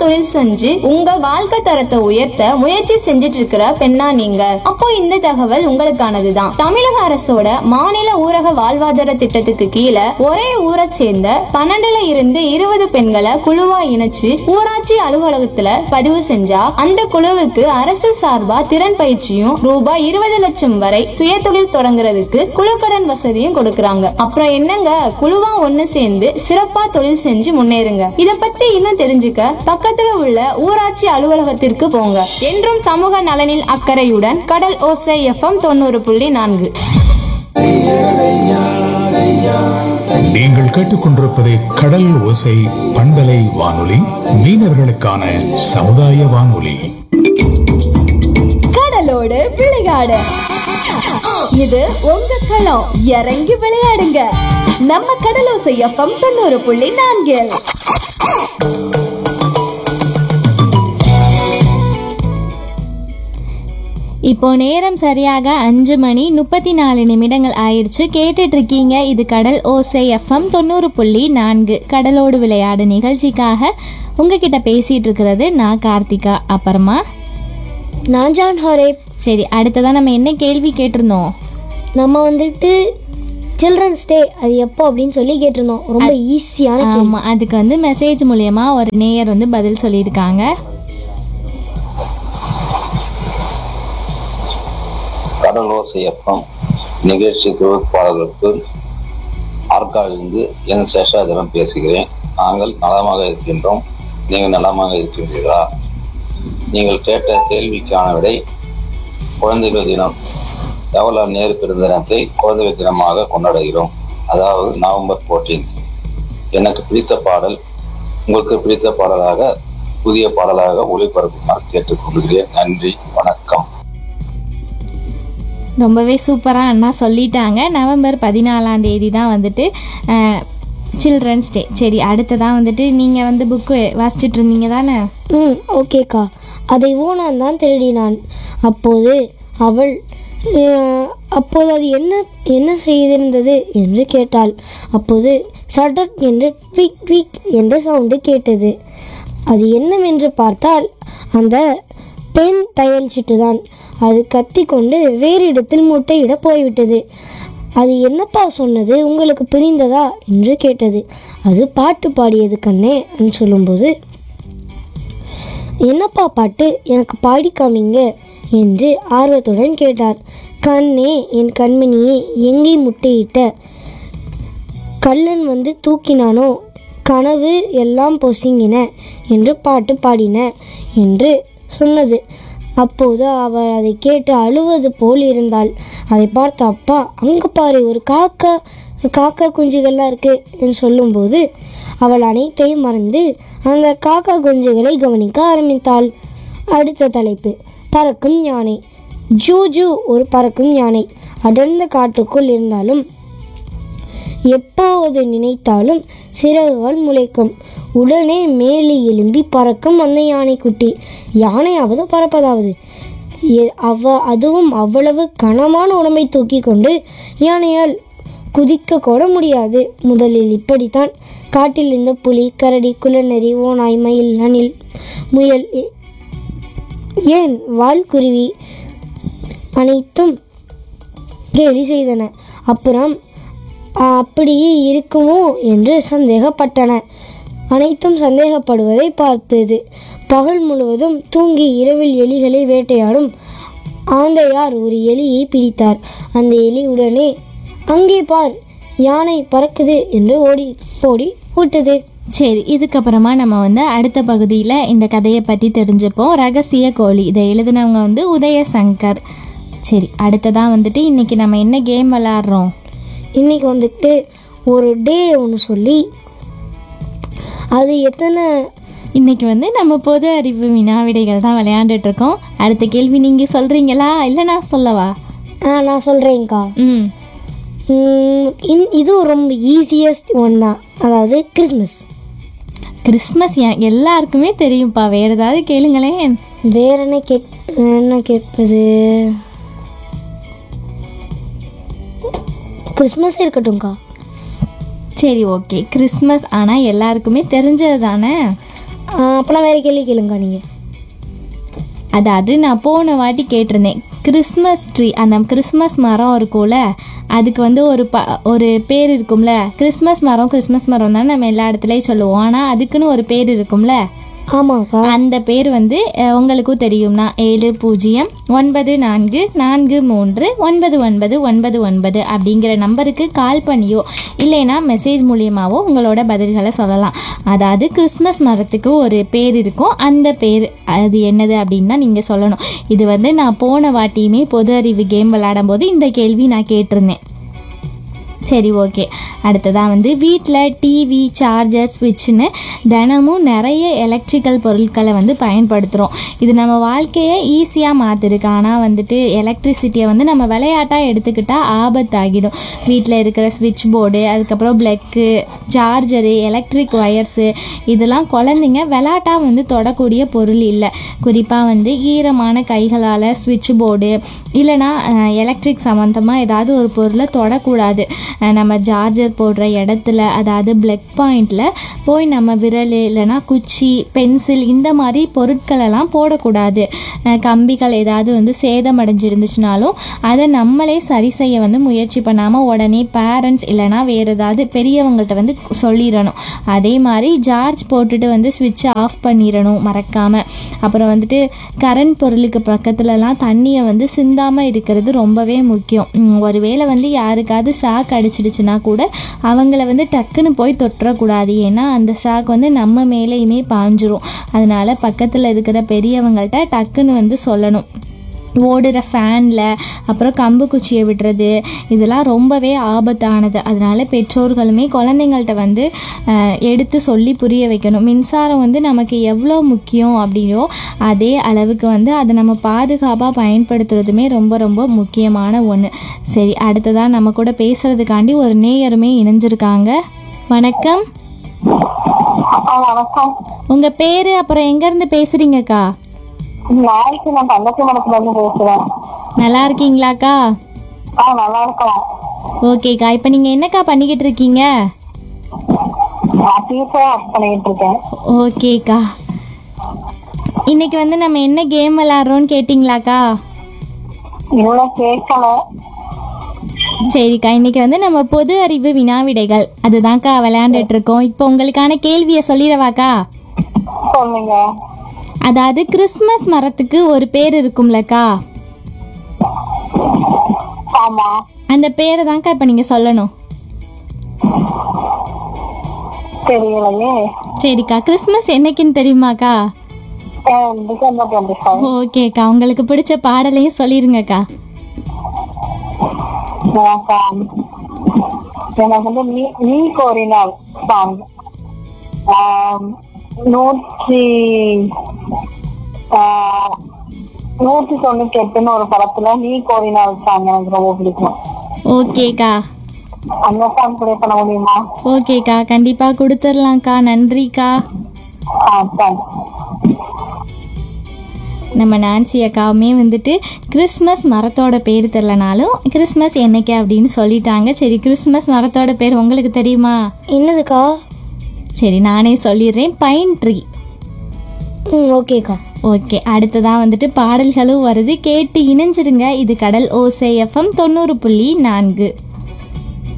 தொழில் செஞ்சு உங்க வாழ்க்கை தரத்தை உயர்த்த முயற்சி செஞ்சுட்டு இருக்கிற பெண்ணா நீங்க அப்போ இந்த தகவல் உங்களுக்கானதுதான் தமிழக அரசோட மாநில ஊரக வாழ்வாதார திட்டத்துக்கு கீழே ஒரே ஊரை சேர்ந்த பன்னெண்டுல இருந்து இருபது பெண்களை குழுவா இணைச்சு ஊராட்சி அலுவலகத்துல பதிவு செஞ்சா அந்த குழுவுக்கு அரசு சார்பா திறன் பயிற்சியும் ரூபாய் இருபது லட்சம் வரை சுயதொழில் தொடங்குறதுக்கு குழுக்கடன் வசதியும் கொடுக்கறாங்க அப்புறம் என்னங்க குழுவா ஒண்ணு சேர்ந்து சிறப்பா தொழில் செஞ்சு முன்னேறுங்க இத பத்தி இன்னும் தெரிஞ்சுக்க பக்கத்துல உள்ள ஊராட்சி அலுவலகத்திற்கு போங்க என்றும் சமூக நலனில் அக்கறையுடன் கடல் ஓசை எஃப்எம் தொண்ணூறு புள்ளி நான்கு நீங்கள் கேட்டுக்கொண்டிருப்பது கடல் ஓசை பண்பலை வானொலி மீனவர்களுக்கான சமுதாய வானொலி கடலோடு விளையாடு இது உங்க களம் இறங்கி விளையாடுங்க நம்ம கடலோசை எஃப்எம் தொண்ணூறு புள்ளி நான்கில் இப்போ நேரம் சரியாக அஞ்சு மணி முப்பத்தி நாலு நிமிடங்கள் ஆயிடுச்சு கேட்டுட்டு இருக்கீங்க இது கடல் ஓசை எஃப்எம் தொண்ணூறு புள்ளி நான்கு கடலோடு விளையாடு நிகழ்ச்சிக்காக உங்ககிட்ட பேசிட்டு இருக்கிறது நான் கார்த்திகா அப்புறமா நான் ஜான் ஹரேப் சரி அடுத்ததான் நம்ம என்ன கேள்வி கேட்டிருந்தோம் நம்ம வந்துட்டு சில்ட்ரன்ஸ் டே அது எப்போ அப்படின்னு சொல்லி கேட்டிருந்தோம் ரொம்ப ஈஸியான கேள்வி ஆமாம் அதுக்கு வந்து மெசேஜ் மூலயமா ஒரு நேயர் வந்து பதில் சொல்லியிருக்காங்க கடலோசை எஃப்எம் நிகழ்ச்சி தொகுப்பாளர்களுக்கு ஆற்காலிலிருந்து என் சேஷாதரம் பேசுகிறேன் நாங்கள் நலமாக இருக்கின்றோம் நீங்கள் நலமாக இருக்கின்றீர்களா நீங்கள் கேட்ட கேள்விக்கான விடை குழந்தைகள் தினம் ஜவஹர்லால் நேரு பிறந்த தினத்தை குழந்தைகள் தினமாக கொண்டாடுகிறோம் அதாவது நவம்பர் 14th எனக்கு பிடித்த பாடல் உங்களுக்கு பிடித்த பாடலாக புதிய பாடலாக ஒளிபரப்புமாறு கேட்டுக்கொள்கிறேன் நன்றி வணக்கம் ரொம்பவே சூப்பராக அண்ணா சொல்லிட்டாங்க நவம்பர் பதினாலாம் தேதி தான் வந்துட்டு சில்ட்ரன்ஸ் டே சரி அடுத்ததான் வந்துட்டு நீங்கள் வந்து புக்கு வாசிச்சிட்டு இருந்தீங்க தானே ம் ஓகேக்கா அதை ஓனான் தான் திருடினான் அப்போது அவள் அஹ், அப்போது அது என்ன என்ன செய்திருந்தது என்று கேட்டாள் அப்போது சடர் என்று ட்விக் ட்விக் என்ற சவுண்டு கேட்டது அது என்னவென்று பார்த்தால் அந்த பெண் தையல் சிட்டுதான் அது கத்திக்கொண்டு வேறு இடத்தில் முட்டையிட போய்விட்டது அது என்னப்பா சொன்னது உங்களுக்கு புரிந்ததா என்று கேட்டது அது பாட்டு பாடியது கண்ணே என்று சொல்லும்போது என்னப்பா பாட்டு எனக்கு பாடி காமிங்க என்று ஆர்வத்துடன் கேட்டார் கண்ணே என் கண்மணியே எங்கே முட்டையிட்ட கள்ளன் வந்து தூக்கினானோ கனவு எல்லாம் பொசுங்கின என்று பாட்டு பாடின என்று சொன்னது அப்போது அவள் அதை கேட்டு அழுவது போல் இருந்தாள் அதை பார்த்த அப்பா அங்கே பாரு ஒரு காக்கா காக்கா குஞ்சுகள்லாம் இருக்கு என்று சொல்லும்போது அவள் அனைத்தையும் மறந்து அந்த காக்கா குஞ்சுகளை கவனிக்க ஆரம்பித்தாள் அடுத்த தலைப்பு பறக்கும் யானை ஜூஜு ஒரு பறக்கும் யானை அடர்ந்த காட்டுக்குள் இருந்தாலும் எப்போது நினைத்தாலும் சிறகுகள் முளைக்கும் உடனே மேலே எழும்பி பறக்கும் அந்த யானைக்குட்டி யானையாவது பறப்பதாவது எ- அவ அதுவும் அவ்வளவு கனமான உடம்பை தூக்கி கொண்டு யானையால் குதிக்க கூட முடியாது முதலில் இப்படித்தான் காட்டில் இருந்த புலி கரடி குள்ளநரி ஓநாய் மயில் அணில் முயல் எ- ஏன் வால்குருவி அனைத்தும் கேலி செய்தன அப்புறம் "ஆ, அப்படியே இருக்குமோ என்று சந்தேகப்பட்டன அனைத்தும் சந்தேகப்படுவதை பார்த்தது பகல் முழுவதும் தூங்கி இரவில் எலிகளை வேட்டையாடும் ஆந்தையார் ஒரு எலியை பிடித்தார் அந்த எலி உடனே அங்கே பார் யானை பறக்குது என்று ஓடி ஓடி விட்டது சரி இதுக்கப்புறமா நம்ம வந்து அடுத்த பகுதியில் இந்த கதையை பற்றி தெரிஞ்சுப்போம் ரகசிய கோழி இதை எழுதினவங்க வந்து உதயசங்கர் சரி அடுத்ததாக வந்துட்டு இன்னைக்கு நம்ம என்ன கேம் விளாட்றோம் இன்னைக்கு வந்துட்டு ஒரு டே ஒன்று சொல்லி அது எத்தனை இன்னைக்கு வந்து நம்ம பொது அறிவு வினா விடைகள் தான் விளையாண்டுட்டு இருக்கோம் அடுத்த கேள்வி நீங்கள் சொல்கிறீங்களா இல்லை நான் சொல்லவா ஆ நான் சொல்கிறேங்க்கா ம் இது ரொம்ப ஈஸியஸ்ட் ஒன் தான் அதாவது கிறிஸ்மஸ் கிறிஸ்மஸ் ஏன் எல்லாருக்குமே தெரியும்ப்பா வேறு ஏதாவது கேளுங்களேன் வேற என்ன கேட் என்ன கேட்பது கிறிஸ்மஸ் இருக்கட்டும்க்கா சரி ஓகே கிறிஸ்மஸ் ஆனால் எல்லாருக்குமே தெரிஞ்சது தானே அப்போலாம் வேறு கேள்வி கேளுங்கக்கா நீங்கள் அதாவது நான் போன வாட்டி கேட்டிருந்தேன் கிறிஸ்மஸ் ட்ரீ அந்த கிறிஸ்மஸ் மரம் இருக்கும்ல அதுக்கு வந்து ஒரு ப ஒரு பேர் இருக்கும்ல கிறிஸ்மஸ் மரம் கிறிஸ்மஸ் மரம் தான் நம்ம எல்லா இடத்துலையும் சொல்லுவோம் ஆனால் அதுக்குன்னு ஒரு பேர் இருக்கும்ல ஆமாக்கா அந்த பேர் வந்து அஹ், உங்களுக்கும் தெரியும்னா ஏழு பூஜ்ஜியம் ஒன்பது நான்கு நான்கு மூன்று ஒன்பது ஒன்பது ஒன்பது ஒன்பது அப்படிங்கிற நம்பருக்கு கால் பண்ணியோ இல்லைன்னா மெசேஜ் மூலியமாவோ உங்களோட பதில்களை சொல்லலாம் அதாவது கிறிஸ்மஸ் மரத்துக்கு ஒரு பேர் இருக்கும் அந்த பேர் அது என்னது அப்படின்னு தான் நீங்கள் சொல்லணும் இது வந்து நான் போன வாட்டியுமே பொது அறிவு கேம் விளையாடும் போது இந்த கேள்வி நான் கேட்டிருந்தேன் சரி ஓகே அடுத்ததாக வந்து வீட்டில் டிவி சார்ஜர் ஸ்விட்ச்னு தினமும் நிறைய எலக்ட்ரிக்கல் பொருட்களை வந்து பயன்படுத்துகிறோம் இது நம்ம வாழ்க்கையை ஈஸியாக மாற்றிருக்கு ஆனால் வந்துட்டு எலக்ட்ரிசிட்டியை வந்து நம்ம விளையாட்டாக எடுத்துக்கிட்டால் ஆபத்தாகிடும் வீட்டில் இருக்கிற ஸ்விட்ச் போர்டு அதுக்கப்புறம் ப்ளக்கு சார்ஜரு எலக்ட்ரிக் ஒயர்ஸு இதெல்லாம் குழந்தைங்க விளையாட்டாக வந்து தொடக்கூடிய பொருள் இல்லை குறிப்பாக வந்து ஈரமான கைகளால் ஸ்விட்ச் போர்டு இல்லைனா எலக்ட்ரிக் சம்மந்தமாக ஏதாவது ஒரு பொருளை தொடக்கூடாது அஹ் நம்ம சார்ஜர் போடுற இடத்துல அதாவது பிளக் பாயிண்டில் போய் நம்ம விரல் இல்லைனா குச்சி பென்சில் இந்த மாதிரி பொருட்களெல்லாம் போடக்கூடாது அஹ் கம்பிகள் ஏதாவது வந்து சேதமடைஞ்சிருந்துச்சுனாலும் அதை நம்மளே சரி செய்ய வந்து முயற்சி பண்ணாமல் உடனே பேரண்ட்ஸ் இல்லைனா வேறு ஏதாவது பெரியவங்கள்ட்ட வந்து சொல்லிடணும் அதே மாதிரி சார்ஜ் போட்டுட்டு வந்து ஸ்விட்சை ஆஃப் பண்ணிடணும் மறக்காமல் அப்புறம் வந்துட்டு கரண்ட் பொருளுக்கு பக்கத்துலலாம் தண்ணியை வந்து சிந்தாமல் இருக்கிறது ரொம்பவே முக்கியம் உம், ஒருவேளை வந்து யாருக்காவது ஷாக் அடிச்சிடுச்சுன்னா கூட அவங்கள வந்து டக்குன்னு போய் தொட்டுறக்கூடாது ஏன்னா அந்த ஷாக் வந்து நம்ம மேலேயுமே பாஞ்சிரும் அதனால பக்கத்தில் இருக்கிற பெரியவங்கள்ட்ட டக்குன்னு வந்து சொல்லணும் ஓடுற ஃபேனில் அப்புறம் கம்பு குச்சியை விடுறது இதெல்லாம் ரொம்பவே ஆபத்தானது அதனால பெற்றோர்களுமே குழந்தைங்கள்ட்ட வந்து அஹ், எடுத்து சொல்லி புரிய வைக்கணும் மின்சாரம் வந்து நமக்கு எவ்வளோ முக்கியம் அப்படியோ அதே அளவுக்கு வந்து அதை நம்ம பாதுகாப்பாக பயன்படுத்துறதுமே ரொம்ப ரொம்ப முக்கியமான ஒன்று சரி அடுத்ததாக நம்ம கூட பேசுகிறதுக்காண்டி ஒரு நேயருமே இணைஞ்சிருக்காங்க வணக்கம் வணக்கம் உங்கள் பேர் அப்புறம் எங்கேருந்து பேசுகிறீங்கக்கா நாளைக்கு நான் தங்கச்சி மடத்துல இருந்து பேசுறேன் நல்லா இருக்கீங்களாக்கா ஆ நல்லா இருக்கோம் ஓகேக்கா இப்போ நீங்கள் என்னக்கா பண்ணிக்கிட்டு இருக்கீங்க நான் டீச்சரா ஒர்க் பண்ணிட்டு இருக்கேன் ஓகேக்கா இன்னைக்கு வந்து நம்ம என்ன கேம் விளாட்றோன்னு கேட்டிங்களாக்கா இவ்வளவு கேட்கல சரிக்கா இன்னைக்கு வந்து நம்ம பொது அறிவு வினாவிடைகள் அதுதான்க்கா விளையாண்டுட்டு இருக்கோம் இப்போ உங்களுக்கான கேள்வியை சொல்லிடவாக்கா சொல்லுங்க அதாவது கிறிஸ்மஸ் மரத்துக்கு ஒரு பேர் இருக்கும்லக்கா ஆமா அந்த பேரை தான்க்கா இப்போ நீங்கள் சொல்லணும் தெரியலையே சரிக்கா கிறிஸ்மஸ் என்னைக்குன்னு தெரியுமாக்கா டிசம்பர் டுவெண்ட்டி ஃபைவ் ஓகேக்கா உங்களுக்கு பிடிச்ச பாடலையும் சொல்லிருங்கக்கா எனக்கு வந்து நீ நீ கோரினால் சாங் நூற்றி ஆஹ், நூற்றி தொண்ணூத்தி எட்டுன்னு ஒரு படத்துல நீ கோரினால் சாங் எனக்கு ரொம்ப பிடிக்கும் ஓகேக்கா அந்த சாங் ப்ளே பண்ண முடியுமா ஓகேக்கா கண்டிப்பாக கொடுத்துர்லாம்க்கா நன்றிக்கா ஆ தேங்க்ஸ் நம்ம நான்சி அக்காவுமே வந்துட்டு கிறிஸ்மஸ் மரத்தோட பேர் தெரிலனாலும் கிறிஸ்மஸ் என்னைக்கு அப்படின்னு சொல்லிட்டாங்க சரி கிறிஸ்மஸ் மரத்தோட பேர் உங்களுக்கு தெரியுமா என்னதுக்கா சரி நானே சொல்லிடுறேன் பைன் ட்ரீ ம் ஓகேக்கா ஓகே அடுத்ததாக வந்துட்டு பாடல்களும் வருது கேட்டு இணைஞ்சிருங்க இது கடல் ஓசை எஃப்எம் தொண்ணூறு புள்ளி நான்கு